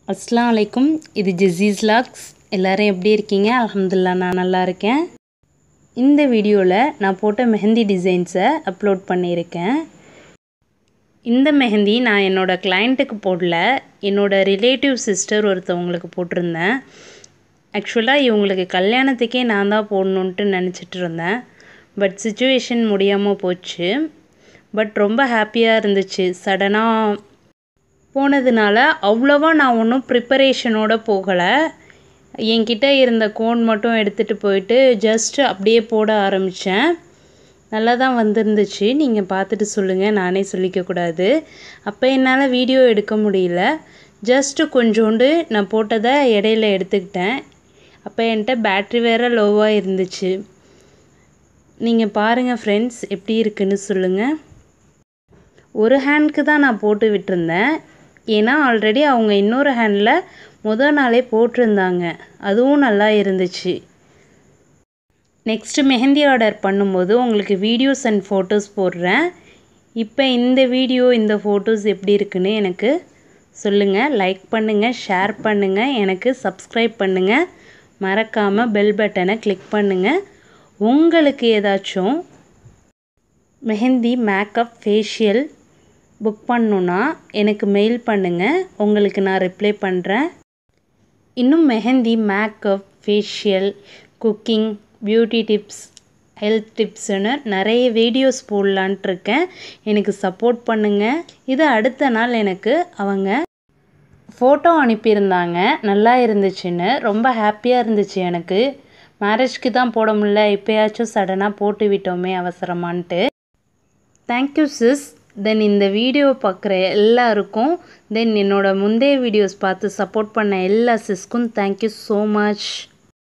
அஸ்லாம் வலைக்கும் இது ஜெஸீஸ் லாக்ஸ் எல்லோரும் எப்படி இருக்கீங்க அல்ஹம்துலில்லா நான் நல்லா இருக்கேன் இந்த வீடியோவில் நான் போட்ட மெஹந்தி டிசைன்ஸை அப்லோட் பண்ணியிருக்கேன் இந்த மெஹந்தி நான் என்னோடய கிளைண்ட்டுக்கு போடல என்னோடய ரிலேட்டிவ் சிஸ்டர் ஒருத்தவங்களுக்கு போட்டிருந்தேன் ஆக்சுவலாக இவங்களுக்கு கல்யாணத்துக்கே நான் தான் போடணுன்ட்டு நினச்சிட்டு இருந்தேன் பட் சுச்சுவேஷன் முடியாமல் போச்சு பட் ரொம்ப ஹாப்பியாக இருந்துச்சு சடனாக போனதுனால அவ்வளோவா நான் ஒன்றும் ப்ரிப்பரேஷனோடு போகலை என்கிட்ட இருந்த கோன் மட்டும் எடுத்துகிட்டு போயிட்டு ஜஸ்ட் அப்படியே போட ஆரம்பித்தேன் நல்லா தான் வந்திருந்துச்சு நீங்கள் பார்த்துட்டு சொல்லுங்கள் நானே சொல்லிக்கக்கூடாது அப்போ என்னால் வீடியோ எடுக்க முடியல ஜஸ்ட்டு கொஞ்சோண்டு நான் போட்டதை இடையில எடுத்துக்கிட்டேன் அப்போ என்கிட்ட பேட்ரி வேறு லோவாக இருந்துச்சு நீங்கள் பாருங்கள் ஃப்ரெண்ட்ஸ் எப்படி இருக்குன்னு சொல்லுங்கள் ஒரு ஹேண்ட்க்கு தான் நான் போட்டு விட்டுருந்தேன் ஏன்னா ஆல்ரெடி அவங்க இன்னொரு ஹேண்டில் முத நாளே போட்டிருந்தாங்க அதுவும் நல்லா இருந்துச்சு நெக்ஸ்ட்டு மெஹந்தி ஆர்டர் பண்ணும்போது உங்களுக்கு வீடியோஸ் அண்ட் ஃபோட்டோஸ் போடுறேன் இப்போ இந்த வீடியோ இந்த ஃபோட்டோஸ் எப்படி இருக்குன்னு எனக்கு சொல்லுங்கள் லைக் பண்ணுங்கள் ஷேர் பண்ணுங்கள் எனக்கு சப்ஸ்கிரைப் பண்ணுங்கள் மறக்காமல் பெல் பட்டனை கிளிக் பண்ணுங்கள் உங்களுக்கு ஏதாச்சும் மெஹந்தி மேக்கப் ஃபேஷியல் புக் பண்ணணுன்னா எனக்கு மெயில் பண்ணுங்கள் உங்களுக்கு நான் ரிப்ளை பண்ணுறேன் இன்னும் mehndi makeup facial cooking beauty tips health டிப்ஸுன்னு நிறைய வீடியோஸ் போடலான்ட்டு இருக்கேன் எனக்கு சப்போர்ட் பண்ணுங்கள் இது அடுத்த நாள் எனக்கு அவங்க ஃபோட்டோ அனுப்பியிருந்தாங்க நல்லா இருந்துச்சுன்னு ரொம்ப ஹாப்பியாக இருந்துச்சு எனக்கு மேரேஜ்க்கு தான் போட முடியல இப்போயாச்சும் சடனாக போட்டு விட்டோமே அவசரமான்ட்டு தேங்க்யூ சிஸ் தென் இந்த வீடியோ பார்க்குற எல்லாருக்கும் தென் என்னோடய முந்தைய வீடியோஸ் பார்த்து சப்போர்ட் பண்ண எல்லா சிஸ்க்கும் தேங்க்யூ ஸோ மச்